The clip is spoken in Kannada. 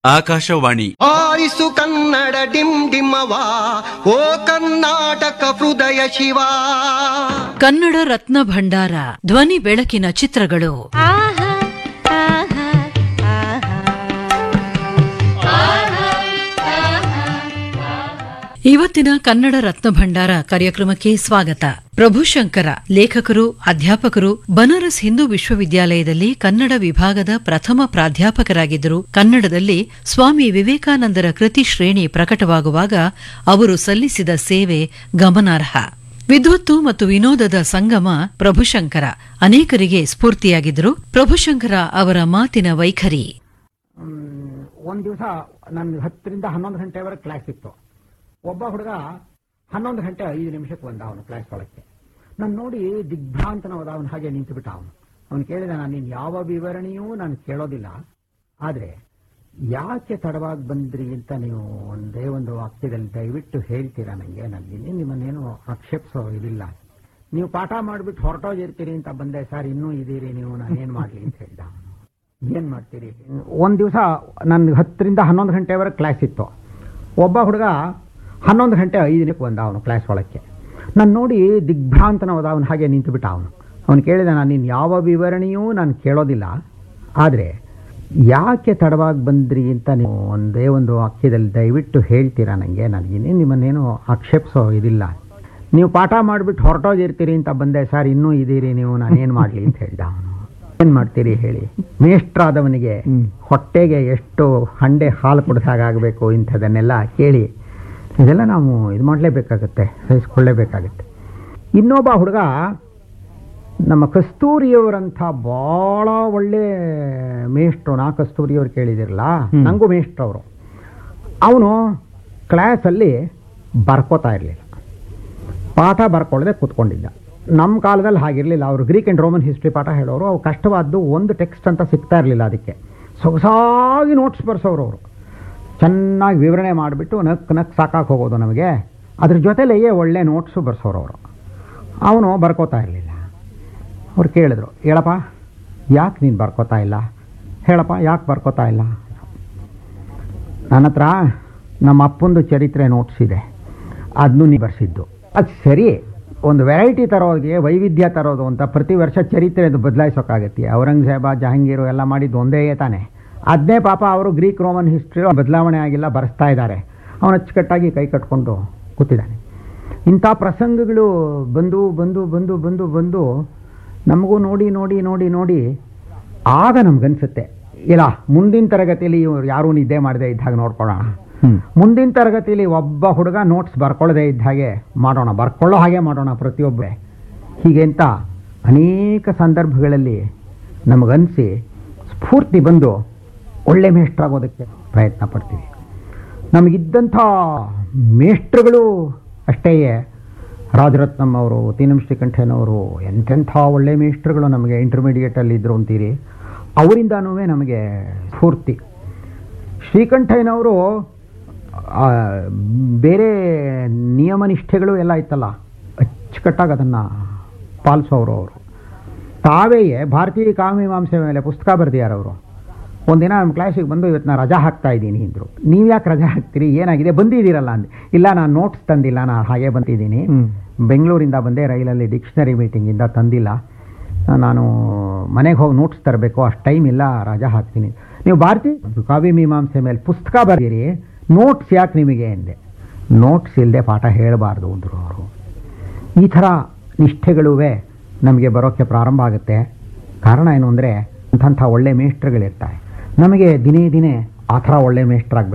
ಆಕಾಶವಾಣಿ ಆರಿಸು ಕನ್ನಡ ಡಿಮ್ ಡಿಮ್ಮವ ಓ ಕರ್ನಾಟಕ ಹೃದಯ ಶಿವ ಕನ್ನಡ ರತ್ನ ಭಂಡಾರ ಧ್ವನಿ ಬೆಳಕಿನ ಚಿತ್ರಗಳು ಆಹಾ ಆಹಾ ಇವತ್ತಿನ ಕನ್ನಡ ರತ್ನ ಭಂಡಾರ ಕಾರ್ಯಕ್ರಮಕ್ಕೆ ಸ್ವಾಗತ ಪ್ರಭುಶಂಕರ ಲೇಖಕರು ಅಧ್ಯಾಪಕರು ಬನಾರಸ್ ಹಿಂದೂ ವಿಶ್ವವಿದ್ಯಾಲಯದಲ್ಲಿ ಕನ್ನಡ ವಿಭಾಗದ ಪ್ರಥಮ ಪ್ರಾಧ್ಯಾಪಕರಾಗಿದ್ದರು ಕನ್ನಡದಲ್ಲಿ ಸ್ವಾಮಿ ವಿವೇಕಾನಂದರ ಕೃತಿ ಶ್ರೇಣಿ ಪ್ರಕಟವಾಗುವಾಗ ಅವರು ಸಲ್ಲಿಸಿದ ಸೇವೆ ಗಮನಾರ್ಹ ವಿದ್ವತ್ತು ಮತ್ತು ವಿನೋದದ ಸಂಗಮ ಪ್ರಭುಶಂಕರ ಅನೇಕರಿಗೆ ಸ್ಫೂರ್ತಿಯಾಗಿದ್ದರು ಪ್ರಭುಶಂಕರ ಅವರ ಮಾತಿನ ವೈಖರಿ ಒಂದು ದಿವಸ ನನ್ಗೆ ಹತ್ತರಿಂದ ಹನ್ನೊಂದು ಗಂಟೆವರೆಗೆ ಕ್ಲಾಸ್ ಇತ್ತು ಒಬ್ಬ ಹುಡುಗ ಹನ್ನೊಂದು ಗಂಟೆ ಐದು ನಿಮಿಷಕ್ಕೆ ಬಂದ ಅವನು ಕ್ಲಾಸ್ ಒಳಕ್ಕೆ ನಾನು ನೋಡಿ ದಿಗ್ಭ್ರಾಂತನವಾದ ಅವನು ಹಾಗೆ ನಿಂತು ಬಿಟ್ಟ ಅವನು ಅವನು ಕೇಳಿದ ನಾನು ನೀನು ಯಾವ ವಿವರಣೆಯೂ ನಾನು ಕೇಳೋದಿಲ್ಲ ಆದರೆ ಯಾಕೆ ತಡವಾಗಿ ಬಂದ್ರಿ ಅಂತ ನೀವು ಒಂದೇ ಒಂದು ವಾಕ್ಯದಲ್ಲಿ ದಯವಿಟ್ಟು ಹೇಳ್ತೀರಾ ನನಗೆ ನನಗೆ ನಿಮ್ಮನ್ನೇನು ಆಕ್ಷೇಪಿಸೋ ಇದಿಲ್ಲ ನೀವು ಪಾಠ ಮಾಡಿಬಿಟ್ಟು ಹೊರಟೋಗಿರ್ತೀರಿ ಅಂತ ಬಂದೆ ಸರ್ ಇನ್ನೂ ಇದೀರಿ ನೀವು ನಾನೇನು ಮಾಡಲಿ ಅಂತ ಹೇಳ್ದ ಅವನು ಏನ್ ಮಾಡ್ತೀರಿ ಒಂದು ದಿವಸ ನನ್ಗೆ ಹತ್ತರಿಂದ ಹನ್ನೊಂದು ಗಂಟೆವರೆಗೆ ಕ್ಲಾಸ್ ಇತ್ತು ಒಬ್ಬ ಹುಡುಗ ಹನ್ನೊಂದು ಗಂಟೆ ಐದಕ್ಕೆ ಬಂದ ಅವನು ಕ್ಲಾಸ್ ಒಳಕ್ಕೆ ನಾನು ನೋಡಿ ದಿಗ್ಭ್ರಾಂತನವಾದ ಅವನು ಹಾಗೆ ನಿಂತು ಬಿಟ್ಟ ಅವನು ಅವನು ಕೇಳಿದ ನಾನು ನೀನು ಯಾವ ವಿವರಣೆಯೂ ನಾನು ಕೇಳೋದಿಲ್ಲ ಆದರೆ ಯಾಕೆ ತಡವಾಗಿ ಬಂದ್ರಿ ಅಂತ ನೀವು ಒಂದೇ ಒಂದು ವಾಕ್ಯದಲ್ಲಿ ದಯವಿಟ್ಟು ಹೇಳ್ತೀರಾ ನನಗೆ ನನಗೆ ನಿಮ್ಮನ್ನೇನು ಆಕ್ಷೇಪಿಸೋ ಇದಿಲ್ಲ ನೀವು ಪಾಠ ಮಾಡಿಬಿಟ್ಟು ಹೊರಟೋಗಿರ್ತೀರಿ ಅಂತ ಬಂದೆ ಸರ್ ಇನ್ನೂ ಇದೀರಿ ನೀವು ನಾನೇನು ಮಾಡಲಿ ಅಂತ ಹೇಳ್ದ ಅವನು ಏನ್ ಮಾಡ್ತೀರಿ ಹೇಳಿ ಮೇಷ್ಟ್ರಾದವನಿಗೆ ಹೊಟ್ಟೆಗೆ ಎಷ್ಟು ಹಂಡೆ ಹಾಲು ಕುಡಿಸಾಗಬೇಕು ಇಂಥದನ್ನೆಲ್ಲ ಕೇಳಿ ಇದೆಲ್ಲ ನಾವು ಇದು ಮಾಡಲೇಬೇಕಾಗತ್ತೆ ಸಹಿಸ್ಕೊಳ್ಳೇಬೇಕಾಗತ್ತೆ ಇನ್ನೊಬ್ಬ ಹುಡುಗ ನಮ್ಮ ಕಸ್ತೂರಿಯವರಂಥ ಭಾಳ ಒಳ್ಳೆ ಮೇಷ್ಟ್ರು ನಾ ಕಸ್ತೂರಿಯವ್ರು ಕೇಳಿದಿರಲ್ಲ ನನಗೂ ಮೇಷ್ಟ್ರವರು ಅವನು ಕ್ಲಾಸಲ್ಲಿ ಬರ್ಕೋತಾ ಇರಲಿಲ್ಲ ಪಾಠ ಬರ್ಕೊಳ್ಳದೆ ಕೂತ್ಕೊಂಡಿದ್ದ ನಮ್ಮ ಕಾಲದಲ್ಲಿ ಹಾಗಿರಲಿಲ್ಲ ಅವರು ಗ್ರೀಕ್ ಆ್ಯಂಡ್ ರೋಮನ್ ಹಿಸ್ಟ್ರಿ ಪಾಠ ಹೇಳೋರು ಅವು ಕಷ್ಟವಾದ್ದು ಒಂದು ಟೆಕ್ಸ್ಟ್ ಅಂತ ಸಿಗ್ತಾ ಇರಲಿಲ್ಲ ಅದಕ್ಕೆ ಸೊಗಸಾಗಿ ನೋಟ್ಸ್ ಬರ್ಸೋರು ಅವರು ಚೆನ್ನಾಗಿ ವಿವರಣೆ ಮಾಡಿಬಿಟ್ಟು ನಕ್ ನಕ್ ಸಾಕಾಗಿ ಹೋಗೋದು ನಮಗೆ ಅದ್ರ ಜೊತೆಲೆಯೇ ಒಳ್ಳೆ ನೋಟ್ಸು ಬರ್ಸೋರು ಅವರು ಅವನು ಬರ್ಕೋತಾ ಇರಲಿಲ್ಲ ಅವ್ರು ಕೇಳಿದ್ರು ಹೇಳಪ್ಪ ಯಾಕೆ ನೀನು ಬರ್ಕೋತಾ ಇಲ್ಲ ಹೇಳಪ್ಪ ಯಾಕೆ ಬರ್ಕೋತಾ ಇಲ್ಲ ನನ್ನ ಹತ್ರ ನಮ್ಮ ಅಪ್ಪಂದು ಚರಿತ್ರೆ ನೋಟ್ಸ್ ಇದೆ ಅದನ್ನು ನೀ ಬರ್ಸಿದ್ದು ಅದು ಸರಿ ಒಂದು ವೆರೈಟಿ ತರೋರಿಗೆ ವೈವಿಧ್ಯ ತರೋದು ಅಂತ ಪ್ರತಿ ವರ್ಷ ಚರಿತ್ರೆದು ಬದಲಾಯಿಸೋಕ್ಕಾಗತ್ತೆ ಔರಂಗಜೇಬ ಜಹಾಂಗೀರು ಎಲ್ಲ ಮಾಡಿದ್ದು ಒಂದೇ ತಾನೆ ಅದನ್ನೇ ಪಾಪ ಅವರು ಗ್ರೀಕ್ ರೋಮನ್ ಹಿಸ್ಟ್ರಿ ಬದಲಾವಣೆ ಆಗಿಲ್ಲ ಬರೆಸ್ತಾ ಇದ್ದಾರೆ ಅವನು ಅಚ್ಚುಕಟ್ಟಾಗಿ ಕೈ ಕಟ್ಕೊಂಡು ಕೂತಿದ್ದಾನೆ ಇಂಥ ಪ್ರಸಂಗಗಳು ಬಂದು ಬಂದು ಬಂದು ಬಂದು ಬಂದು ನಮಗೂ ನೋಡಿ ನೋಡಿ ನೋಡಿ ನೋಡಿ ಆಗ ನಮ್ಗನ್ಸುತ್ತೆ ಇಲ್ಲ ಮುಂದಿನ ತರಗತಿಯಲ್ಲಿ ಇವ್ರು ಯಾರೂ ನಿದ್ದೆ ಮಾಡದೇ ಇದ್ದಾಗ ನೋಡ್ಕೊಳ್ಳೋಣ ಮುಂದಿನ ತರಗತಿಯಲ್ಲಿ ಒಬ್ಬ ಹುಡುಗ ನೋಟ್ಸ್ ಬರ್ಕೊಳ್ಳದೆ ಇದ್ದ ಹಾಗೆ ಮಾಡೋಣ ಬರ್ಕೊಳ್ಳೋ ಹಾಗೆ ಮಾಡೋಣ ಪ್ರತಿಯೊಬ್ಬರೇ ಹೀಗೆ ಅಂತ ಅನೇಕ ಸಂದರ್ಭಗಳಲ್ಲಿ ನಮಗನ್ಸಿ ಸ್ಫೂರ್ತಿ ಬಂದು ಒಳ್ಳೆ ಮೇಷ್ಟ್ರಾಗೋದಕ್ಕೆ ಪ್ರಯತ್ನ ಪಡ್ತೀವಿ ನಮಗಿದ್ದಂಥ ಮೇಷ್ಟ್ರುಗಳು ಅಷ್ಟೇ ರಾಜರತ್ನಂ ಅವರು ತೀನಂ ಶ್ರೀಕಂಠಯ್ಯನವರು ಎಂತೆಂಥ ಒಳ್ಳೆ ಮೇಷ್ಟ್ರುಗಳು ನಮಗೆ ಇಂಟರ್ಮೀಡಿಯೇಟಲ್ಲಿ ಇದ್ರು ಅಂತೀರಿ ಅವರಿಂದನೂ ನಮಗೆ ಸ್ಫೂರ್ತಿ ಶ್ರೀಕಂಠಯ್ಯನವರು ಆ, ಬೇರೆ ನಿಯಮ ನಿಷ್ಠೆಗಳು ಎಲ್ಲ ಇತ್ತಲ್ಲ ಅಚ್ಚುಕಟ್ಟಾಗಿ ಅದನ್ನು ಪಾಲಿಸೋರು ಅವರು ತಾವೇ ಭಾರತೀಯ ಕಾಮೀಮಾಂಸೆ ಮೇಲೆ ಪುಸ್ತಕ ಬರೆದಿದ್ದಾರೆ ಒಂದಿನ ನಮ್ಮ ಕ್ಲಾಸಿಗೆ ಬಂದು ಇವತ್ತು ನಾನು ರಜಾ ಹಾಕ್ತಾ ಇದ್ದೀನಿ ಅಂದರು ನೀವು ಯಾಕೆ ರಜಾ ಹಾಕ್ತೀರಿ ಏನಾಗಿದೆ ಬಂದಿದ್ದೀರಲ್ಲ ಅಂದೆ ಇಲ್ಲ ನಾನು ನೋಟ್ಸ್ ತಂದಿಲ್ಲ ನಾನು ಹಾಗೆ ಬಂದಿದ್ದೀನಿ ಬೆಂಗಳೂರಿಂದ ಬಂದೆ ರೈಲಲ್ಲಿ ಡಿಕ್ಷನರಿ ಮೀಟಿಂಗಿಂದ ತಂದಿಲ್ಲ ನಾನು ಮನೆಗೆ ಹೋಗಿ ನೋಟ್ಸ್ ತರಬೇಕು ಅಷ್ಟು ಟೈಮ್ ಇಲ್ಲ ರಜಾ ಹಾಕ್ತೀನಿ ನೀವು ಭಾರತೀಯ ಕಾವ್ಯ ಮೀಮಾಂಸೆ ಮೇಲೆ ಪುಸ್ತಕ ಬರೀರಿ ನೋಟ್ಸ್ ಯಾಕೆ ನಿಮಗೆ ಎಂದೆ ನೋಟ್ಸ್ ಇಲ್ಲದೆ ಪಾಠ ಹೇಳಬಾರ್ದು ಅಂದರು ಅವರು ಈ ಥರ ನಿಷ್ಠೆಗಳುವೆ ನಮಗೆ ಬರೋಕ್ಕೆ ಪ್ರಾರಂಭ ಆಗುತ್ತೆ ಕಾರಣ ಏನು ಅಂದರೆ ಅಂಥ ಒಳ್ಳೆ ಮೇಷ್ಟ್ರುಗಳಿರ್ತಾರೆ ನಮಗೆ ದಿನೇ ದಿನೇ ಆ ಥರ ಒಳ್ಳೆ ಮೇಷ್ಟ್ರಾಗಬೇಕು